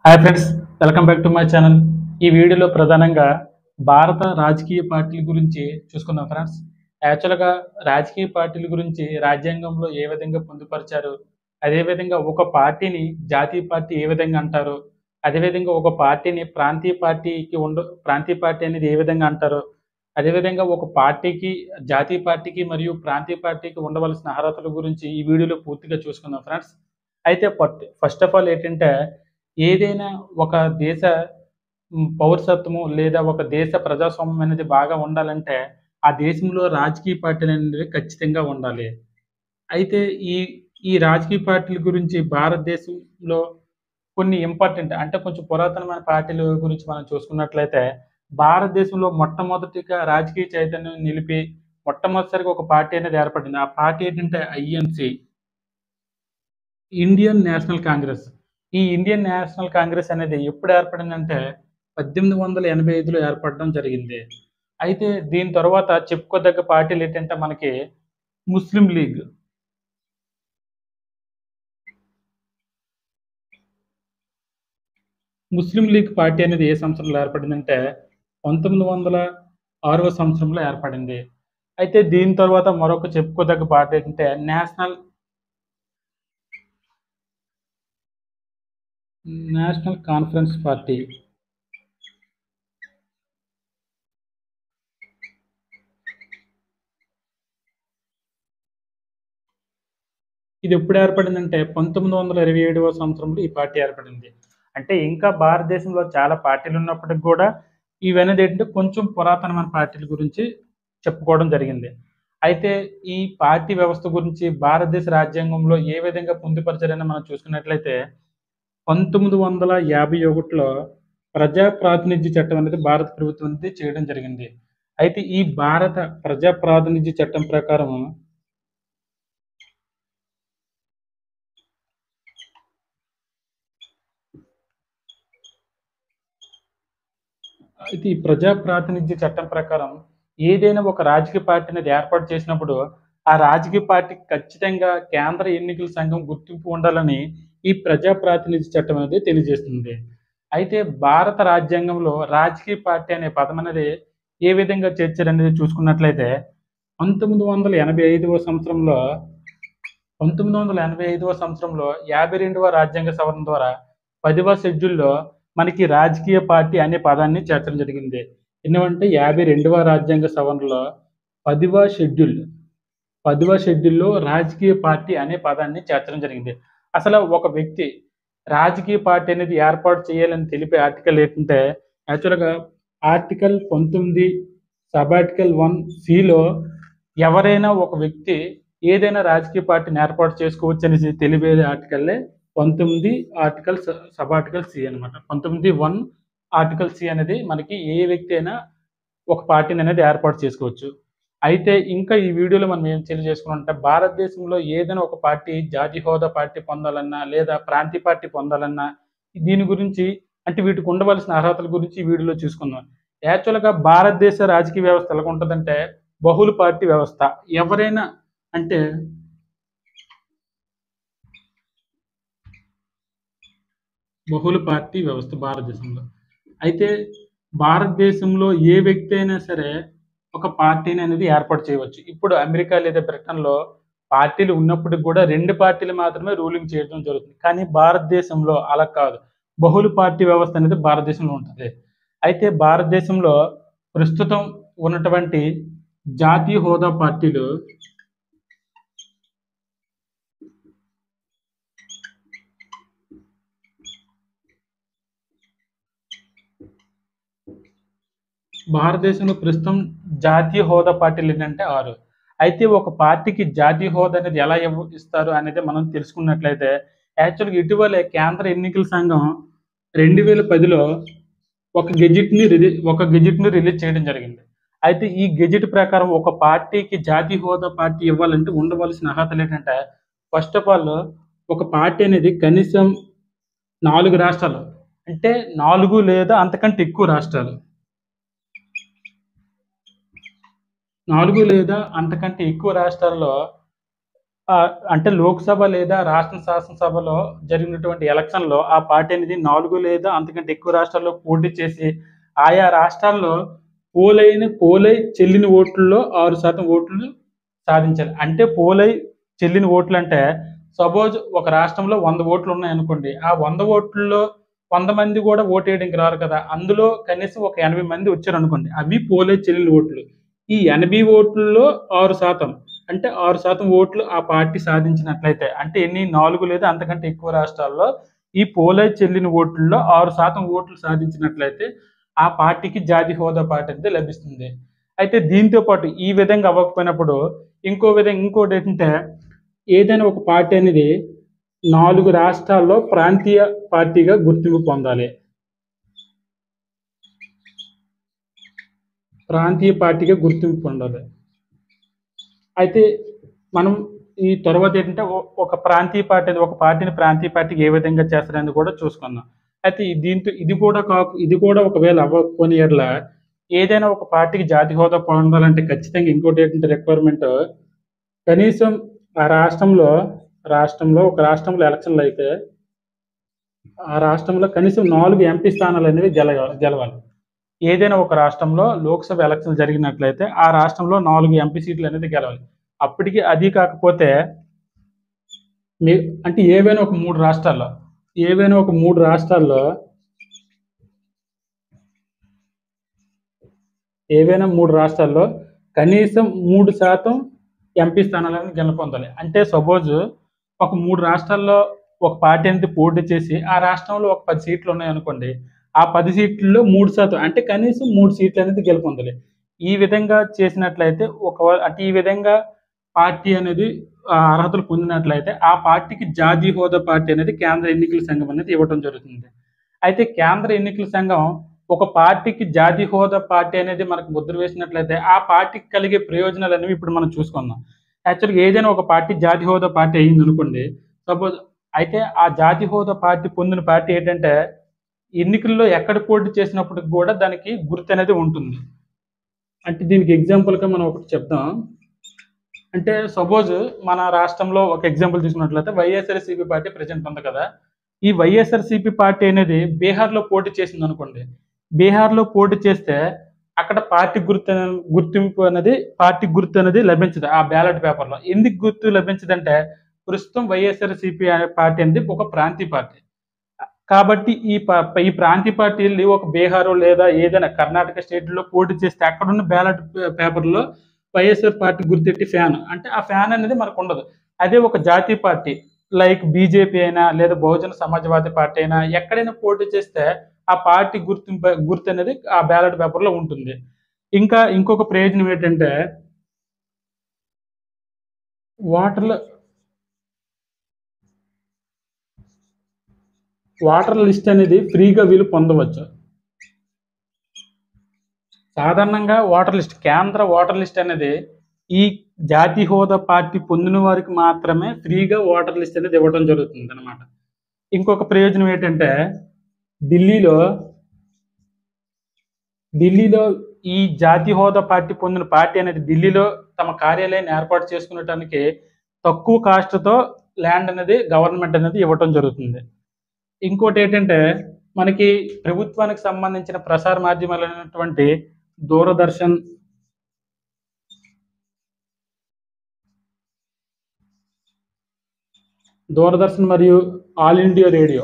hi friends welcome back to my channel ఈ వీడియోలో ప్రధానంగా భారత రాజకీయ పార్టీల గురించి చూసుకుందాం ఫ్రెండ్స్ యాక్చువల్గా రాజకీయ పార్టీల గురించి రాజ్యాంగంలో ఏ విధంగా పొందుపరిచారు అదేవిధంగా ఒక పార్టీని జాతీయ పార్టీ ఏ విధంగా అంటారు అదేవిధంగా ఒక పార్టీని ప్రాంతీయ పార్టీకి ఉండ ప్రాంతీయ పార్టీ అనేది ఏ విధంగా అంటారు అదేవిధంగా ఒక పార్టీకి జాతీయ పార్టీకి మరియు ప్రాంతీయ పార్టీకి ఉండవలసిన అర్హతల గురించి ఈ వీడియోలో పూర్తిగా చూసుకుందాం ఫ్రెండ్స్ అయితే ఫస్ట్ ఆఫ్ ఆల్ ఏంటంటే ఏదైనా ఒక దేశ మ్, పౌరసత్వము లేదా ఒక దేశ ప్రజాస్వామ్యం అనేది బాగా ఉండాలంటే ఆ దేశంలో రాజకీయ పార్టీలు అనేవి ఖచ్చితంగా ఉండాలి అయితే ఈ ఈ రాజకీయ పార్టీల గురించి భారతదేశంలో కొన్ని ఇంపార్టెంట్ అంటే కొంచెం పురాతనమైన పార్టీల గురించి మనం చూసుకున్నట్లయితే భారతదేశంలో మొట్టమొదటిగా రాజకీయ చైతన్యం నిలిపి మొట్టమొదటిసారిగా ఒక పార్టీ అనేది ఏర్పడింది ఆ పార్టీ ఏంటంటే ఐఎన్సి ఇండియన్ నేషనల్ కాంగ్రెస్ ఈ ఇండియన్ నేషనల్ కాంగ్రెస్ అనేది ఎప్పుడు ఏర్పడిందంటే పద్దెనిమిది వందల ఎనభై ఐదులో ఏర్పడడం జరిగింది అయితే దీని తర్వాత చెప్పుకోదగ్గ పార్టీలు ఏంటంటే మనకి Muslim League Muslim League party అనేది ఏ సంవత్సరంలో ఏర్పడిందంటే పంతొమ్మిది వందల ఆరవ సంవత్సరంలో ఏర్పడింది అయితే దీని తర్వాత మరొక చెప్పుకోదగ్గ పార్టీ ఏంటంటే నేషనల్ నేషనల్ కాన్ఫరెన్స్ పార్టీ ఇది ఎప్పుడు ఏర్పడిందంటే పంతొమ్మిది వందల ఇరవై ఏడవ సంవత్సరంలో ఈ పార్టీ ఏర్పడింది అంటే ఇంకా భారతదేశంలో చాలా పార్టీలు ఉన్నప్పటికి కూడా ఇవనేది ఏంటంటే కొంచెం పురాతనమైన పార్టీల గురించి చెప్పుకోవడం జరిగింది అయితే ఈ పార్టీ వ్యవస్థ గురించి భారతదేశ రాజ్యాంగంలో ఏ విధంగా పొందుపరిచారని మనం చూసుకున్నట్లయితే పంతొమ్మిది వందల యాభై ఒకటిలో ప్రజా ప్రాతినిధ్య చట్టం అనేది భారత ప్రభుత్వం అనేది చేయడం జరిగింది అయితే ఈ భారత ప్రజా ప్రాతినిధ్య చట్టం ప్రకారం అయితే ఈ ప్రజా ప్రాతినిధ్య చట్టం ప్రకారం ఏదైనా ఒక రాజకీయ పార్టీ అనేది ఏర్పాటు చేసినప్పుడు ఆ రాజకీయ పార్టీకి ఖచ్చితంగా కేంద్ర ఎన్నికల సంఘం గుర్తింపు ఉండాలని ఈ ప్రజా ప్రాతినిధ్య చట్టం అనేది తెలియజేస్తుంది అయితే భారత రాజ్యాంగంలో రాజకీయ పార్టీ అనే పదం అనేది ఏ విధంగా చేర్చారనేది చూసుకున్నట్లయితే పంతొమ్మిది వందల ఎనభై ఐదవ సంవత్సరంలో పంతొమ్మిది వందల ఎనభై ఐదవ సంవత్సరంలో యాభై రెండవ రాజ్యాంగ సవరణ ద్వారా పదివ షెడ్యూల్లో మనకి రాజకీయ పార్టీ అనే పదాన్ని చేర్చడం జరిగింది ఎందుకంటే యాభై రెండవ రాజ్యాంగ సవరణలో పదివ షెడ్యూల్ పదివ షెడ్యూల్లో రాజకీయ పార్టీ అనే పదాన్ని చేర్చడం జరిగింది అసలు ఒక వ్యక్తి రాజకీయ పార్టీ అనేది ఏర్పాటు చేయాలని తెలిపే ఆర్టికల్ ఏంటంటే యాక్చువల్గా ఆర్టికల్ పంతొమ్మిది సబ్ ఆర్టికల్ వన్ సిలో ఎవరైనా ఒక వ్యక్తి ఏదైనా రాజకీయ పార్టీని ఏర్పాటు చేసుకోవచ్చు అనేసి తెలిపే ఆర్టికల్లే పంతొమ్మిది ఆర్టికల్ సబ్ ఆర్టికల్ సి అనమాట పంతొమ్మిది వన్ ఆర్టికల్ సి అనేది మనకి ఏ వ్యక్తి అయినా ఒక పార్టీని అనేది ఏర్పాటు చేసుకోవచ్చు అయితే ఇంకా ఈ వీడియోలో మనం ఏం తెలియజేసుకున్నామంటే భారతదేశంలో ఏదైనా ఒక పార్టీ జాతీయ హోదా పార్టీ పొందాలన్నా లేదా ప్రాంతీయ పార్టీ పొందాలన్నా దీని గురించి అంటే వీటికి ఉండవలసిన అర్హతల గురించి ఈ వీడియోలో చూసుకుందాం యాక్చువల్గా భారతదేశ రాజకీయ వ్యవస్థ ఎలా ఉంటుందంటే బహుళ పార్టీ వ్యవస్థ ఎవరైనా అంటే బహుళ పార్టీ వ్యవస్థ భారతదేశంలో అయితే భారతదేశంలో ఏ వ్యక్తి అయినా సరే ఒక పార్టీని అనేది ఏర్పాటు చేయవచ్చు ఇప్పుడు అమెరికా లేదా బ్రిటన్లో పార్టీలు ఉన్నప్పటికి కూడా రెండు పార్టీలు మాత్రమే రూలింగ్ చేయడం జరుగుతుంది కానీ భారతదేశంలో అలా కాదు బహుళ పార్టీ వ్యవస్థ అనేది భారతదేశంలో ఉంటుంది అయితే భారతదేశంలో ప్రస్తుతం ఉన్నటువంటి జాతీయ హోదా పార్టీలు భారతదేశంలో ప్రస్తుతం జాతీయ హోదా పార్టీలు ఏంటంటే ఆరు అయితే ఒక పార్టీకి జాతీయ హోదా అనేది ఎలా ఇవ్వ ఇస్తారు అనేది మనం తెలుసుకున్నట్లయితే యాక్చువల్గా ఇటీవలే కేంద్ర ఎన్నికల సంఘం రెండు వేల పదిలో ఒక గెజిట్ని రిలీజ్ ఒక గెజిట్ని రిలీజ్ చేయడం జరిగింది అయితే ఈ గెజిట్ ప్రకారం ఒక పార్టీకి జాతీయ హోదా పార్టీ ఇవ్వాలంటే ఉండవలసిన అర్హతలు ఏంటంటే ఫస్ట్ ఆఫ్ ఆల్ ఒక పార్టీ అనేది కనీసం నాలుగు రాష్ట్రాలు అంటే నాలుగు లేదా అంతకంటే ఎక్కువ రాష్ట్రాలు నాలుగు లేదా అంతకంటే ఎక్కువ రాష్ట్రాల్లో ఆ, అంటే లోక్సభ లేదా రాష్ట్ర శాసనసభలో జరిగినటువంటి ఎలక్షన్లో ఆ పార్టీ అనేది నాలుగు లేదా అంతకంటే ఎక్కువ రాష్ట్రాల్లో పోటీ చేసి ఆయా రాష్ట్రాల్లో పోలైన పోలై చెల్లిన ఓట్లలో ఆరు శాతం ఓట్లు సాధించాలి అంటే పోలై చెల్లిన ఓట్లు అంటే సపోజ్ ఒక రాష్ట్రంలో వంద ఓట్లు ఉన్నాయనుకోండి ఆ వంద ఓట్లలో వంద మంది కూడా ఓటు వేయడానికి రారు కదా అందులో కనీసం ఒక ఎనభై మంది వచ్చారు అనుకోండి అవి పోలే చెల్లిన ఓట్లు ఈ ఎనభై ఓట్లలో ఆరు శాతం అంటే ఆరు శాతం ఓట్లు ఆ పార్టీ సాధించినట్లయితే అంటే ఎన్ని నాలుగు లేదా అంతకంటే ఎక్కువ రాష్ట్రాల్లో ఈ పోలే చెల్లిన ఓట్లలో ఆరు శాతం ఓట్లు సాధించినట్లయితే ఆ పార్టీకి జాతి హోదా పార్టీ అనేది లభిస్తుంది అయితే దీంతో పాటు ఈ విధంగా అవ్వకపోయినప్పుడు ఇంకో విధంగా ఇంకోటి ఏంటంటే ఏదైనా ఒక పార్టీ అనేది నాలుగు రాష్ట్రాల్లో ప్రాంతీయ పార్టీగా గుర్తింపు పొందాలి ప్రాంతీయ పార్టీగా గుర్తింపు పొందాలి అయితే మనం ఈ తర్వాత ఏంటంటే ఒ- ఒక ప్రాంతీయ పార్టీ అనేది ఒక పార్టీని ప్రాంతీయ పార్టీకి ఏ విధంగా చేస్తారని కూడా చూసుకుందాం అయితే ఈ దీంతో ఇది కూడా కాకు ఇది కూడా ఒకవేళ అవ్వకపోని ఎడల ఏదైనా ఒక పార్టీకి జాతి హోదా పొందాలంటే ఖచ్చితంగా ఇంకోటి ఏంటంటే రిక్వైర్మెంట్ కనీసం ఆ రాష్ట్రంలో రాష్ట్రంలో ఒక రాష్ట్రంలో ఎలక్షన్లు అయితే ఆ రాష్ట్రంలో కనీసం నాలుగు ఎంపీ స్థానాలు అనేవి గెల గెలవాలి ఏదైనా ఒక రాష్ట్రంలో లోక్సభ ఎలక్షన్ జరిగినట్లయితే ఆ రాష్ట్రంలో నాలుగు ఎంపీ సీట్లు అనేది గెలవాలి అప్పటికి అది కాకపోతే మీ అంటే ఏవైనా ఒక మూడు రాష్ట్రాల్లో ఏవైనా ఒక మూడు రాష్ట్రాల్లో ఏవైనా మూడు రాష్ట్రాల్లో కనీసం మూడు శాతం ఎంపీ స్థానాలను గెలుపొందాలి అంటే సపోజ్ ఒక మూడు రాష్ట్రాల్లో ఒక పార్టీ అనేది పోటీ చేసి ఆ రాష్ట్రంలో ఒక పది సీట్లు ఉన్నాయి అనుకోండి ఆ పది సీట్లలో మూడు శాతం అంటే కనీసం మూడు సీట్లు అనేది గెలుపొందాలి ఈ విధంగా చేసినట్లయితే ఒక అంటే ఈ విధంగా పార్టీ అనేది ఆ, అర్హతలు పొందినట్లయితే ఆ పార్టీకి జాతీయ హోదా పార్టీ అనేది కేంద్ర ఎన్నికల సంఘం అనేది ఇవ్వడం జరుగుతుంది అయితే కేంద్ర ఎన్నికల సంఘం ఒక పార్టీకి జాతీయ హోదా పార్టీ అనేది మనకు ముద్ర వేసినట్లయితే ఆ పార్టీకి కలిగే ప్రయోజనాలు అనేవి ఇప్పుడు మనం చూసుకుందాం యాక్చువల్గా ఏదైనా ఒక పార్టీ జాతీయ హోదా పార్టీ అయింది అనుకోండి సపోజ్ అయితే ఆ జాతీయ హోదా పార్టీ పొందిన పార్టీ ఏంటంటే ఎన్నికల్లో ఎక్కడ పోటీ చేసినప్పటికి కూడా దానికి గుర్తు అనేది ఉంటుంది అంటే దీనికి ఎగ్జాంపుల్గా మనం ఒకటి చెప్దాం అంటే సపోజ్ మన రాష్ట్రంలో ఒక ఎగ్జాంపుల్ తీసుకున్నట్లయితే వైఎస్ఆర్సీపీ పార్టీ ప్రెజెంట్ ఉంది కదా ఈ వైఎస్ఆర్సీపీ పార్టీ అనేది బీహార్లో పోటీ చేసింది అనుకోండి బీహార్లో పోటీ చేస్తే అక్కడ పార్టీ గుర్తు అనే- గుర్తింపు అనేది పార్టీ గుర్తు అనేది లభించదు ఆ బ్యాలెట్ పేపర్లో ఎందుకు గుర్తు లభించదంటే ప్రస్తుతం వైఎస్ఆర్సీపీ అనే పార్టీ అనేది ఒక ప్రాంతీయ పార్టీ కాబట్టి ఈ ప- ఈ ప్రాంతీయ పార్టీలు ఒక బీహార్ లేదా ఏదైనా కర్ణాటక స్టేట్లో పోటీ చేస్తే అక్కడ ఉన్న బ్యాలెట్ పేపర్లో వైఎస్ఆర్ పార్టీ గుర్తెట్టి ఫ్యాన్ అంటే ఆ ఫ్యాన్ అనేది మనకు ఉండదు అదే ఒక జాతీయ పార్టీ లైక్ బీజేపీ అయినా లేదా బహుజన సమాజ్వాదీ పార్టీ అయినా ఎక్కడైనా పోటీ చేస్తే ఆ పార్టీ గుర్తింపు గుర్తు అనేది ఆ బ్యాలెట్ పేపర్లో ఉంటుంది ఇంకా ఇంకొక ప్రయోజనం ఏంటంటే వాటర్లో వాటర్ లిస్ట్ అనేది ఫ్రీగా వీళ్ళు పొందవచ్చు సాధారణంగా వాటర్ లిస్ట్ కేంద్ర వాటర్ లిస్ట్ అనేది ఈ జాతీయ హోదా పార్టీ పొందిన వారికి మాత్రమే ఫ్రీగా వాటర్ లిస్ట్ అనేది ఇవ్వడం జరుగుతుంది అనమాట ఇంకొక ప్రయోజనం ఏంటంటే ఢిల్లీలో ఢిల్లీలో ఈ జాతీయ హోదా పార్టీ పొందిన పార్టీ అనేది ఢిల్లీలో తమ కార్యాలయాన్ని ఏర్పాటు చేసుకునేటానికి తక్కువ కాస్ట్తో ల్యాండ్ అనేది గవర్నమెంట్ అనేది ఇవ్వటం జరుగుతుంది ఇంకోటి ఏంటంటే మనకి ప్రభుత్వానికి సంబంధించిన ప్రసార మాధ్యమాలు అయినటువంటి దూరదర్శన్ దూరదర్శన్ మరియు All India Radio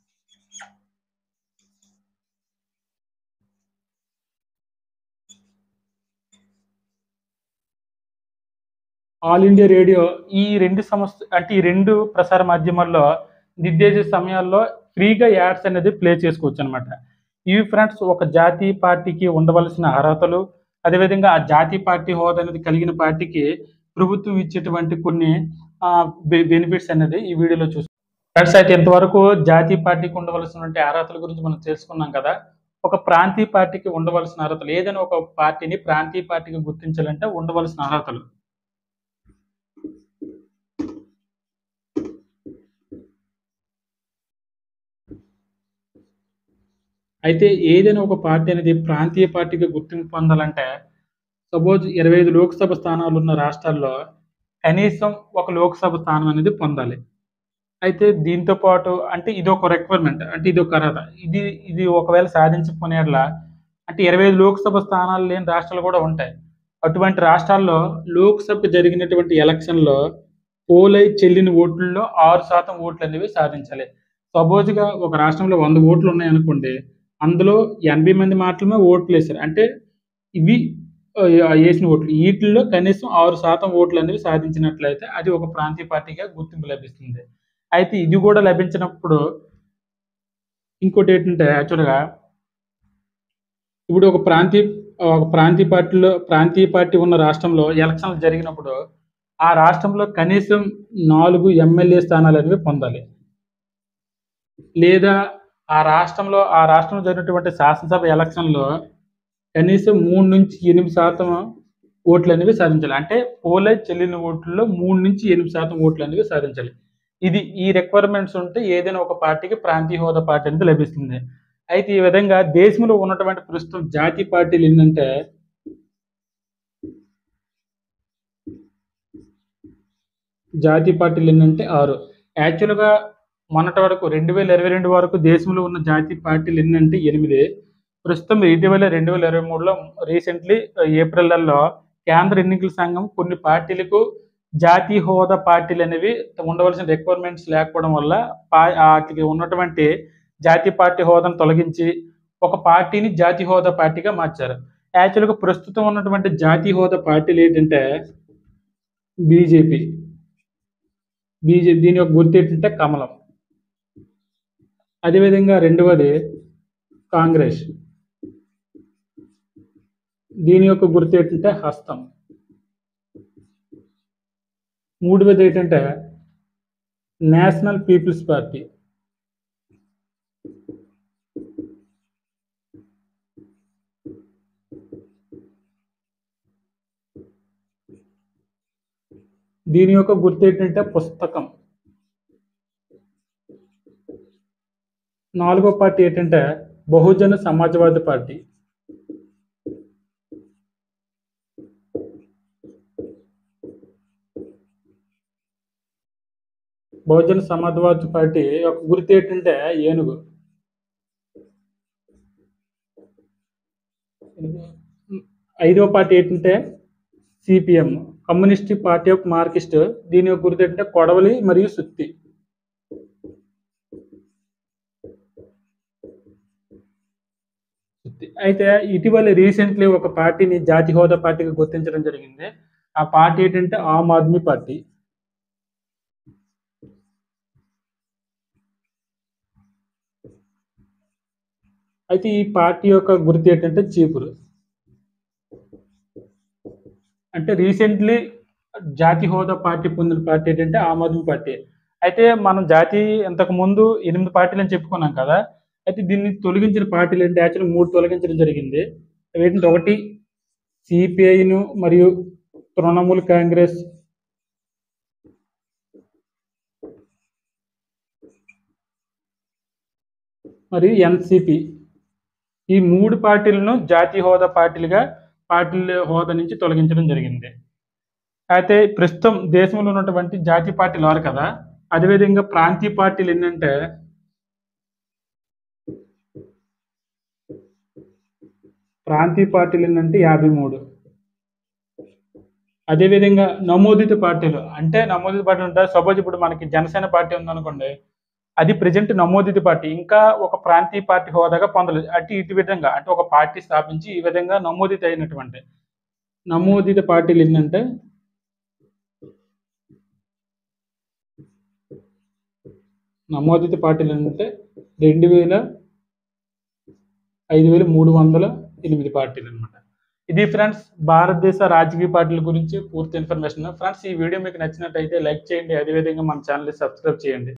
All India Radio ఈ రెండు సంస్థ అంటే ఈ రెండు ప్రసార మాధ్యమాల్లో నిర్దేశిత సమయాల్లో ఫ్రీగా యాడ్స్ అనేది ప్లే చేసుకోవచ్చు అనమాట ఇవి ఫ్రెండ్స్ ఒక జాతీయ పార్టీకి ఉండవలసిన అర్హతలు అదేవిధంగా ఆ జాతీయ పార్టీ హోదా అనేది కలిగిన పార్టీకి ప్రభుత్వం ఇచ్చేటువంటి కొన్ని బెనిఫిట్స్ అనేది ఈ వీడియోలో చూస్తాం ఫ్రెండ్స్ అయితే ఇంతవరకు జాతీయ పార్టీకి ఉండవలసినటువంటి అర్హతల గురించి మనం తెలుసుకున్నాం కదా ఒక ప్రాంతీయ పార్టీకి ఉండవలసిన అర్హతలు ఏదైనా ఒక పార్టీని ప్రాంతీయ పార్టీకి గుర్తించాలంటే ఉండవలసిన అర్హతలు అయితే ఏదైనా ఒక పార్టీ అనేది ప్రాంతీయ పార్టీగా గుర్తింపు పొందాలంటే సపోజ్ ఇరవై ఐదు లోక్సభ స్థానాలు ఉన్న రాష్ట్రాల్లో కనీసం ఒక లోక్సభ స్థానం అనేది పొందాలి అయితే దీంతో పాటు అంటే ఇది ఒక రిక్వైర్మెంట్ అంటే ఇది ఒక అర్హత ఇది ఇది ఒకవేళ సాధించుకునేట్లా అంటే ఇరవై ఐదు లోక్సభ స్థానాలు లేని రాష్ట్రాలు కూడా ఉంటాయి అటువంటి రాష్ట్రాల్లో లోక్సభకు జరిగినటువంటి ఎలక్షన్లో పోలై చెల్లిన ఓట్లలో ఆరు శాతం ఓట్లు అనేవి సాధించాలి సపోజ్గా ఒక రాష్ట్రంలో వంద ఓట్లు ఉన్నాయనుకోండి అందులో ఎనభై మంది మాత్రమే ఓట్లు వేశారు అంటే ఇవి ఆ, వేసిన ఓట్లు వీటిల్లో కనీసం ఆరు శాతం ఓట్లు అనేవి సాధించినట్లయితే అది ఒక ప్రాంతీయ పార్టీగా గుర్తింపు లభిస్తుంది అయితే ఇది కూడా లభించినప్పుడు ఇంకోటి ఏంటంటే యాక్చువల్గా ఇప్పుడు ఒక ప్రాంతీయ ఒక ప్రాంతీయ పార్టీలో ప్రాంతీయ పార్టీ ఉన్న రాష్ట్రంలో ఎలక్షన్లు జరిగినప్పుడు ఆ రాష్ట్రంలో కనీసం నాలుగు ఎమ్మెల్యే స్థానాలు అనేవి పొందాలి లేదా ఆ రాష్ట్రంలో ఆ రాష్ట్రంలో జరిగినటువంటి శాసనసభ ఎలక్షన్లో కనీసం మూడు నుంచి ఎనిమిది శాతం ఓట్లు అనేవి సాధించాలి అంటే పోలే చెల్లిన ఓట్లలో మూడు నుంచి ఎనిమిది శాతం ఓట్లు అనేవి సాధించాలి ఇది ఈ రిక్వైర్మెంట్స్ ఉంటే ఏదైనా ఒక పార్టీకి ప్రాంతీయ హోదా పార్టీ అనేది లభిస్తుంది అయితే ఈ విధంగా దేశంలో ఉన్నటువంటి ప్రస్తుతం జాతీయ పార్టీలు ఏంటంటే జాతీయ పార్టీలు ఏంటంటే ఆరు యాక్చువల్గా మొన్నటి వరకు రెండు వేల ఇరవై రెండు వరకు దేశంలో ఉన్న జాతీయ పార్టీలు ఏంటంటే ఎనిమిది ప్రస్తుతం ఇటీవల రెండు వేల ఇరవై మూడులో రీసెంట్లీ ఏప్రిల్ నెలలో కేంద్ర ఎన్నికల సంఘం కొన్ని పార్టీలకు జాతీయ హోదా పార్టీలు అనేవి ఉండవలసిన రిక్వైర్మెంట్స్ లేకపోవడం వల్ల పా- వాటికి ఉన్నటువంటి జాతీయ పార్టీ హోదాను తొలగించి ఒక పార్టీని జాతీయ హోదా పార్టీగా మార్చారు యాక్చువల్గా ప్రస్తుతం ఉన్నటువంటి జాతీయ హోదా పార్టీలు ఏంటంటే బీజేపీ బీజేపీ దీని యొక్క గుర్తు ఏంటంటే కమలం అదేవిధంగా రెండవది కాంగ్రెస్ దీని యొక్క గుర్తు ఏంటంటే హస్తం మూడవది ఏంటంటే నేషనల్ పీపుల్స్ పార్టీ దీని యొక్క గుర్తు ఏంటంటే పుస్తకం నాలుగో పార్టీ ఏంటంటే బహుజన సమాజవాది పార్టీ బహుజన సమాజవాది పార్టీ యొక్క గుర్తు ఏంటంటే ఏనుగు ఐదవ పార్టీ ఏంటంటే CPM Communist Party of Marxist దీని యొక్క గుర్తు ఏంటంటే కొడవలి మరియు సుత్తి అయితే ఇటీవల రీసెంట్లీ ఒక పార్టీని జాతీయ హోదా పార్టీగా గుర్తించడం జరిగింది ఆ పార్టీ ఏంటంటే ఆమ్ ఆద్మీ పార్టీ అయితే ఈ పార్టీ యొక్క గుర్తు ఏంటంటే చీపురు అంటే రీసెంట్లీ జాతీయ హోదా పార్టీ పొందిన పార్టీ ఏంటంటే ఆమ్ ఆద్మీ పార్టీ అయితే మనం జాతీయ ఇంతకు ముందు ఎనిమిది పార్టీలు అని చెప్పుకున్నాం కదా అయితే దీన్ని తొలగించిన పార్టీలు అంటే యాక్చువల్గా మూడు తొలగించడం జరిగింది అవి ఏంటంటే ఒకటి సిపిఐను మరియు తృణమూల్ కాంగ్రెస్ మరియు ఎన్సిపి ఈ మూడు పార్టీలను జాతీయ హోదా పార్టీలుగా పార్టీల హోదా నుంచి తొలగించడం జరిగింది అయితే ప్రస్తుతం దేశంలో ఉన్నటువంటి జాతీయ పార్టీలు ఆరు కదా అదేవిధంగా ప్రాంతీయ పార్టీలు ఏంటంటే ప్రాంతీయ పార్టీలు ఏంటంటే యాభై మూడు అదేవిధంగా నమోదిత పార్టీలు అంటే నమోదిత పార్టీలు ఉంటాయి సపోజ్ ఇప్పుడు మనకి జనసేన పార్టీ ఉందనుకోండి అది ప్రజెంట్ నమోదిత పార్టీ ఇంకా ఒక ప్రాంతీయ పార్టీ హోదాగా పొందలేదు అటు ఇటు విధంగా అంటే ఒక పార్టీ స్థాపించి ఈ విధంగా నమోదిత అయినటువంటి నమోదిత పార్టీలు ఏంటంటే నమోదిత పార్టీలు ఏంటంటే రెండు వేల ఐదు వేల మూడు వందల ఎనిమిది పార్టీలు అనమాట ఇది ఫ్రెండ్స్ భారతదేశ రాజకీయ పార్టీల గురించి పూర్తి ఇన్ఫర్మేషన్ ఫ్రెండ్స్ ఈ వీడియో మీకు నచ్చినట్టయితే లైక్ చేయండి అదేవిధంగా మన ఛానల్ని సబ్స్క్రైబ్ చేయండి